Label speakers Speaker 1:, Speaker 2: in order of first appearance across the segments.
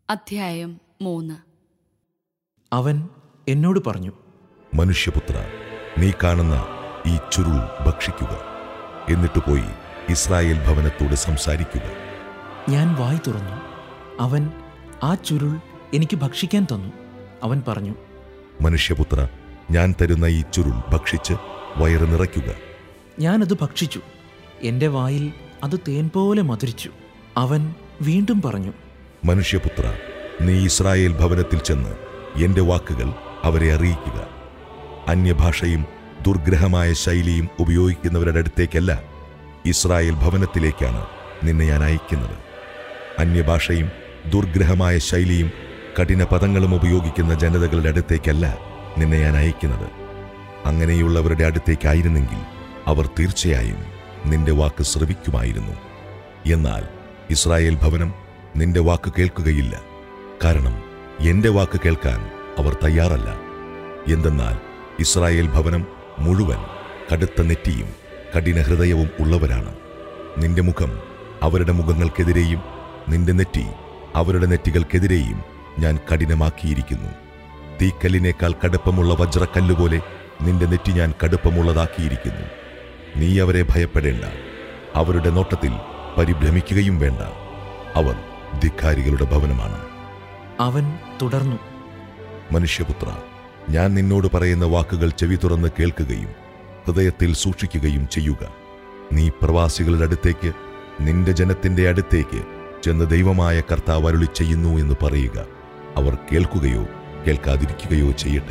Speaker 1: അധ്യായം മൂന്ന്
Speaker 2: അവൻ എന്നോട് പറഞ്ഞു
Speaker 3: മനുഷ്യപുത്ര നീ കാണുന്ന ഈ ചുരുൾ ഭക്ഷിക്കുക എന്നിട്ട് പോയി ഇസ്രായേൽ ഭവനത്തോട് സംസാരിക്കുക
Speaker 2: ഞാൻ വായി തുറന്നു അവൻ ആ ചുരുൾ എനിക്ക് ഭക്ഷിക്കാൻ തന്നു അവൻ പറഞ്ഞു
Speaker 3: മനുഷ്യപുത്ര ഞാൻ തരുന്ന ഈ ചുരുൾ ഭക്ഷിച്ച് വയറ് നിറയ്ക്കുക
Speaker 2: ഞാനത് ഭക്ഷിച്ചു എൻ്റെ വായിൽ അത് തേൻ പോലെ മധുരിച്ചു അവൻ വീണ്ടും പറഞ്ഞു
Speaker 3: മനുഷ്യപുത്ര നീ ഇസ്രായേൽ ഭവനത്തിൽ ചെന്ന് എന്റെ വാക്കുകൾ അവരെ അറിയിക്കുക അന്യഭാഷയും ദുർഗ്രഹമായ ശൈലിയും ഉപയോഗിക്കുന്നവരുടെ അടുത്തേക്കല്ല ഇസ്രായേൽ ഭവനത്തിലേക്കാണ് നിന്നെ ഞാൻ അയക്കുന്നത് അന്യഭാഷയും ദുർഗ്രഹമായ ശൈലിയും കഠിന പദങ്ങളും ഉപയോഗിക്കുന്ന ജനതകളുടെ അടുത്തേക്കല്ല നിന്നെ ഞാൻ അയക്കുന്നത് അങ്ങനെയുള്ളവരുടെ അടുത്തേക്കായിരുന്നെങ്കിൽ അവർ തീർച്ചയായും നിന്റെ വാക്ക് ശ്രവിക്കുമായിരുന്നു എന്നാൽ ഇസ്രായേൽ ഭവനം നിന്റെ വാക്ക് കേൾക്കുകയില്ല കാരണം എന്റെ വാക്ക് കേൾക്കാൻ അവർ തയ്യാറല്ല എന്തെന്നാൽ ഇസ്രായേൽ ഭവനം മുഴുവൻ കടുത്ത നെറ്റിയും കഠിന ഹൃദയവും ഉള്ളവരാണ് നിന്റെ മുഖം അവരുടെ മുഖങ്ങൾക്കെതിരെയും നിന്റെ നെറ്റി അവരുടെ നെറ്റികൾക്കെതിരെയും ഞാൻ കഠിനമാക്കിയിരിക്കുന്നു തീക്കല്ലിനേക്കാൾ കടുപ്പമുള്ള വജ്രക്കല്ലുപോലെ നിന്റെ നെറ്റി ഞാൻ കടുപ്പമുള്ളതാക്കിയിരിക്കുന്നു നീ അവരെ ഭയപ്പെടേണ്ട അവരുടെ നോട്ടത്തിൽ പരിഭ്രമിക്കുകയും വേണ്ട അവർ ധിക്കാരികളുടെ ഭവനമാണ്
Speaker 2: അവൻ തുടർന്നു
Speaker 3: മനുഷ്യപുത്ര ഞാൻ നിന്നോട് പറയുന്ന വാക്കുകൾ ചെവി തുറന്ന് കേൾക്കുകയും ഹൃദയത്തിൽ സൂക്ഷിക്കുകയും ചെയ്യുക നീ പ്രവാസികളുടെ അടുത്തേക്ക് നിന്റെ ജനത്തിന്റെ അടുത്തേക്ക് ചെന്ന് ദൈവമായ കർത്താവ് അരുളി ചെയ്യുന്നു എന്ന് പറയുക അവർ കേൾക്കുകയോ കേൾക്കാതിരിക്കുകയോ ചെയ്യട്ടെ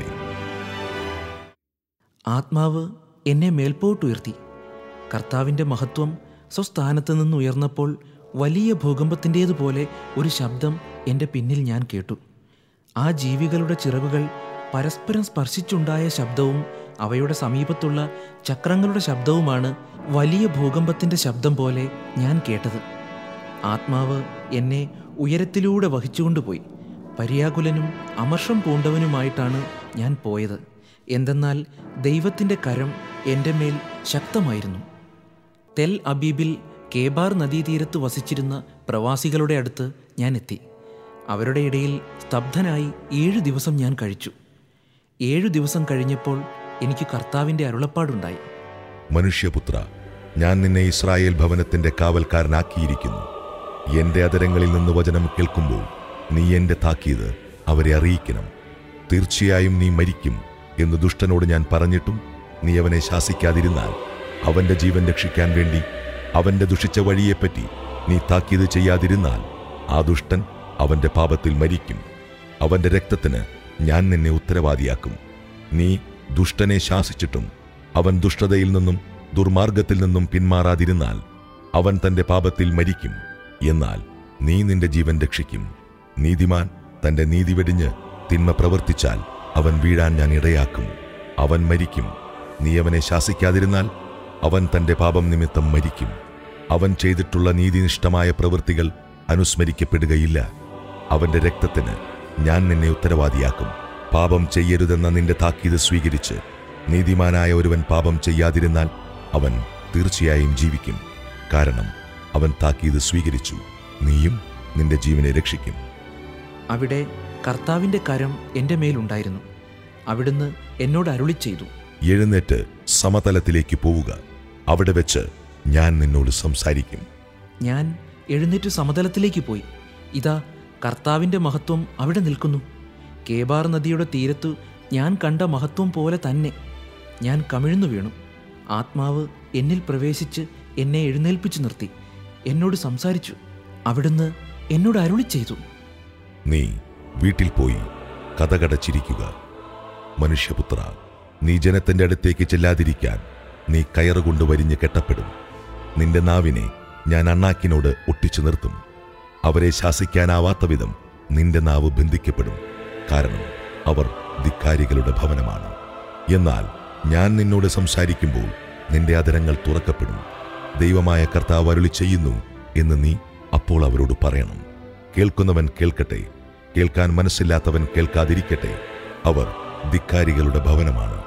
Speaker 2: ആത്മാവ് എന്നെ മേൽപോട്ടുയർത്തി കർത്താവിൻ്റെ മഹത്വം സ്വസ്ഥാനത്ത് നിന്ന് ഉയർന്നപ്പോൾ വലിയ ഭൂകമ്പത്തിൻ്റേതുപോലെ ഒരു ശബ്ദം എൻ്റെ പിന്നിൽ ഞാൻ കേട്ടു ആ ജീവികളുടെ ചിറകുകൾ പരസ്പരം സ്പർശിച്ചുണ്ടായ ശബ്ദവും അവയുടെ സമീപത്തുള്ള ചക്രങ്ങളുടെ ശബ്ദവുമാണ് വലിയ ഭൂകമ്പത്തിൻ്റെ ശബ്ദം പോലെ ഞാൻ കേട്ടത് ആത്മാവ് എന്നെ ഉയരത്തിലൂടെ വഹിച്ചുകൊണ്ടുപോയി പര്യാകുലനും അമർഷം പൂണ്ടവനുമായിട്ടാണ് ഞാൻ പോയത് എന്തെന്നാൽ ദൈവത്തിൻ്റെ കരം എൻ്റെ മേൽ ശക്തമായിരുന്നു തെൽ അബീബിൽ കേബാർ നദീതീരത്ത് വസിച്ചിരുന്ന പ്രവാസികളുടെ അടുത്ത് ഞാൻ എത്തി അവരുടെ ഇടയിൽ സ്തബ്ധനായി ഏഴു ദിവസം ഞാൻ കഴിച്ചു ഏഴു ദിവസം കഴിഞ്ഞപ്പോൾ എനിക്ക് കർത്താവിൻ്റെ അരുളപ്പാടുണ്ടായി
Speaker 3: മനുഷ്യപുത്ര ഞാൻ നിന്നെ ഇസ്രായേൽ ഭവനത്തിന്റെ കാവൽക്കാരനാക്കിയിരിക്കുന്നു എന്റെ അതരങ്ങളിൽ നിന്ന് വചനം കേൾക്കുമ്പോൾ നീ എന്റെ താക്കീത് അവരെ അറിയിക്കണം തീർച്ചയായും നീ മരിക്കും എന്ന് ദുഷ്ടനോട് ഞാൻ പറഞ്ഞിട്ടും നീ അവനെ ശാസിക്കാതിരുന്നാൽ അവന്റെ ജീവൻ രക്ഷിക്കാൻ വേണ്ടി അവന്റെ ദുഷിച്ച വഴിയെപ്പറ്റി നീ താക്കീത് ചെയ്യാതിരുന്നാൽ ആ ദുഷ്ടൻ അവന്റെ പാപത്തിൽ മരിക്കും അവന്റെ രക്തത്തിന് ഞാൻ നിന്നെ ഉത്തരവാദിയാക്കും നീ ദുഷ്ടനെ ശാസിച്ചിട്ടും അവൻ ദുഷ്ടതയിൽ നിന്നും ദുർമാർഗത്തിൽ നിന്നും പിന്മാറാതിരുന്നാൽ അവൻ തന്റെ പാപത്തിൽ മരിക്കും എന്നാൽ നീ നിന്റെ ജീവൻ രക്ഷിക്കും നീതിമാൻ തന്റെ നീതി വെടിഞ്ഞ് തിന്മ പ്രവർത്തിച്ചാൽ അവൻ വീഴാൻ ഞാൻ ഇടയാക്കും അവൻ മരിക്കും നീ അവനെ ശാസിക്കാതിരുന്നാൽ അവൻ തന്റെ പാപം നിമിത്തം മരിക്കും അവൻ ചെയ്തിട്ടുള്ള നീതിനിഷ്ഠമായ പ്രവൃത്തികൾ അനുസ്മരിക്കപ്പെടുകയില്ല അവന്റെ രക്തത്തിന് ഞാൻ നിന്നെ ഉത്തരവാദിയാക്കും പാപം ചെയ്യരുതെന്ന നിന്റെ താക്കീത് സ്വീകരിച്ച് നീതിമാനായ ഒരുവൻ പാപം ചെയ്യാതിരുന്നാൽ അവൻ തീർച്ചയായും ജീവിക്കും കാരണം അവൻ താക്കീത് സ്വീകരിച്ചു നീയും നിന്റെ ജീവനെ രക്ഷിക്കും
Speaker 2: അവിടെ കർത്താവിൻ്റെ കരം എൻ്റെ മേലുണ്ടായിരുന്നു അവിടുന്ന് എന്നോട് അരുളി ചെയ്തു
Speaker 3: എഴുന്നേറ്റ് സമതലത്തിലേക്ക് പോവുക അവിടെ വെച്ച് ഞാൻ നിന്നോട് സംസാരിക്കും
Speaker 2: ഞാൻ എഴുന്നേറ്റ് സമതലത്തിലേക്ക് പോയി ഇതാ കർത്താവിൻ്റെ മഹത്വം അവിടെ നിൽക്കുന്നു കേബാർ നദിയുടെ തീരത്തു ഞാൻ കണ്ട മഹത്വം പോലെ തന്നെ ഞാൻ കമിഴ്ന്നു വീണു ആത്മാവ് എന്നിൽ പ്രവേശിച്ച് എന്നെ എഴുന്നേൽപ്പിച്ചു നിർത്തി എന്നോട് സംസാരിച്ചു അവിടുന്ന് എന്നോട് അരുളി ചെയ്തു
Speaker 3: നീ വീട്ടിൽ പോയി കഥകടച്ചിരിക്കുക മനുഷ്യപുത്ര നീ ജനത്തിന്റെ അടുത്തേക്ക് ചെല്ലാതിരിക്കാൻ നീ കയറുകൊണ്ട് വരിഞ്ഞ് കെട്ടപ്പെടും നിന്റെ നാവിനെ ഞാൻ അണ്ണാക്കിനോട് ഒട്ടിച്ചു നിർത്തും അവരെ ശാസിക്കാനാവാത്ത വിധം നിന്റെ നാവ് ബന്ധിക്കപ്പെടും കാരണം അവർ ധിക്കാരികളുടെ ഭവനമാണ് എന്നാൽ ഞാൻ നിന്നോട് സംസാരിക്കുമ്പോൾ നിന്റെ അതരങ്ങൾ തുറക്കപ്പെടും ദൈവമായ കർത്താവ് അരുളി ചെയ്യുന്നു എന്ന് നീ അപ്പോൾ അവരോട് പറയണം കേൾക്കുന്നവൻ കേൾക്കട്ടെ കേൾക്കാൻ മനസ്സില്ലാത്തവൻ കേൾക്കാതിരിക്കട്ടെ അവർ ധിക്കാരികളുടെ ഭവനമാണ്